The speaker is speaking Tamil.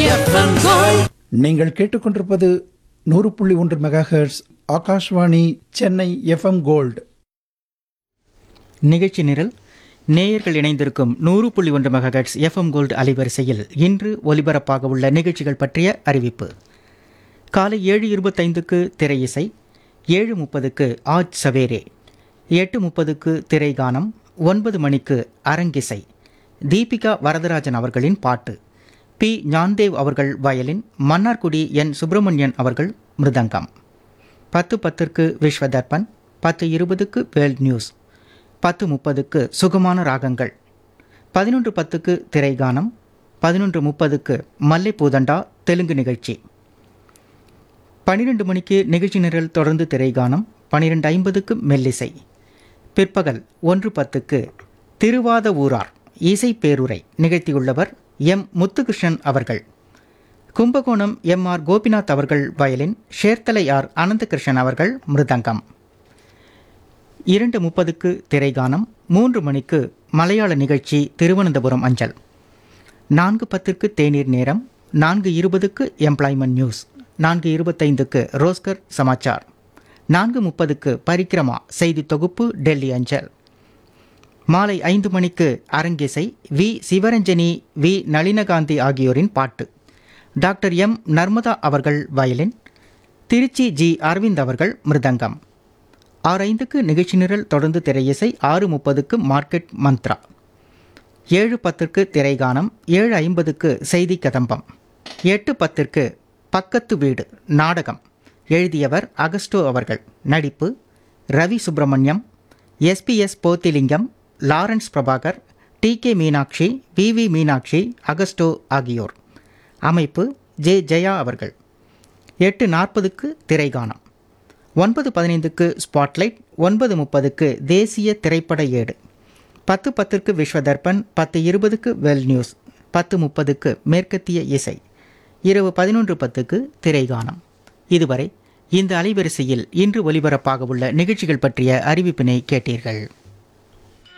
எஃப்எம் கோல்ட் நீங்கள் கேட்டுக்கொண்டிருப்பது நூறு புள்ளி ஒன்று megahertz Akashvani Chennai FM gold நிகழ்ச்சி நிரல் நேயர்கள் இணைந்திருக்கும் நூறு புள்ளி ஒன்று மெகாஹெட்ஸ் எஃப்எம் கோல்டு அலைவரிசையில் இன்று ஒலிபரப்பாக உள்ள நிகழ்ச்சிகள் பற்றிய அறிவிப்பு காலை ஏழு இருபத்தைந்துக்கு திரை இசை ஏழு முப்பதுக்கு ஆஜ் சவேரே எட்டு முப்பதுக்கு திரை கானம் ஒன்பது மணிக்கு அரங்கிசை தீபிகா வரதராஜன் அவர்களின் பாட்டு பி ஞான்தேவ் அவர்கள் வயலின் மன்னார்குடி என் சுப்பிரமணியன் அவர்கள் மிருதங்கம் பத்து பத்திற்கு விஸ்வதர்பன் பத்து இருபதுக்கு வேல்ட் நியூஸ் பத்து முப்பதுக்கு சுகமான ராகங்கள் பதினொன்று பத்துக்கு திரைகானம் பதினொன்று முப்பதுக்கு மல்லைப்பூதண்டா தெலுங்கு நிகழ்ச்சி பன்னிரெண்டு மணிக்கு நிகழ்ச்சி நிரல் தொடர்ந்து திரைகானம் பன்னிரெண்டு ஐம்பதுக்கு மெல்லிசை பிற்பகல் ஒன்று பத்துக்கு திருவாத ஊரார் இசை பேருரை நிகழ்த்தியுள்ளவர் எம் முத்துகிருஷ்ணன் அவர்கள் கும்பகோணம் எம் ஆர் கோபிநாத் அவர்கள் வயலின் ஷேர்த்தலை ஆர் அனந்தகிருஷ்ணன் அவர்கள் மிருதங்கம் இரண்டு முப்பதுக்கு திரைகானம் மூன்று மணிக்கு மலையாள நிகழ்ச்சி திருவனந்தபுரம் அஞ்சல் நான்கு பத்திற்கு தேநீர் நேரம் நான்கு இருபதுக்கு எம்ப்ளாய்மெண்ட் நியூஸ் நான்கு இருபத்தைந்துக்கு ரோஸ்கர் சமாச்சார் நான்கு முப்பதுக்கு பரிக்கிரமா செய்தி தொகுப்பு டெல்லி அஞ்சல் மாலை ஐந்து மணிக்கு அரங்கிசை வி சிவரஞ்சனி வி நளினகாந்தி ஆகியோரின் பாட்டு டாக்டர் எம் நர்மதா அவர்கள் வயலின் திருச்சி ஜி அரவிந்த் அவர்கள் மிருதங்கம் ஆறு ஐந்துக்கு நிகழ்ச்சி நிரல் தொடர்ந்து திரையிசை ஆறு முப்பதுக்கு மார்க்கெட் மந்த்ரா ஏழு பத்திற்கு திரைகானம் ஏழு ஐம்பதுக்கு செய்தி கதம்பம் எட்டு பத்திற்கு பக்கத்து வீடு நாடகம் எழுதியவர் அகஸ்டோ அவர்கள் நடிப்பு Ravi Subramaniam SPS Pothilingam Lawrence Prabhakar T K Meenakshi V V Meenakshi Augusto ஆகியோர் அமைப்பு ஜே ஜெயா அவர்கள் எட்டு நாற்பதுக்கு திரைகானம் ஒன்பது பதினைந்துக்கு ஸ்பாட்லைட் ஒன்பது முப்பதுக்கு தேசிய திரைப்பட ஏடு பத்து பத்திற்கு விஸ்வதர்பன் பத்து இருபதுக்கு வெல் நியூஸ் பத்து முப்பதுக்கு மேற்கத்திய இசை இரவு பதினொன்று பத்துக்கு திரைகானம் இதுவரை இந்த அலைவரிசையில் இன்று ஒலிபரப்பாக உள்ள நிகழ்ச்சிகள் பற்றிய அறிவிப்பினை கேட்டீர்கள்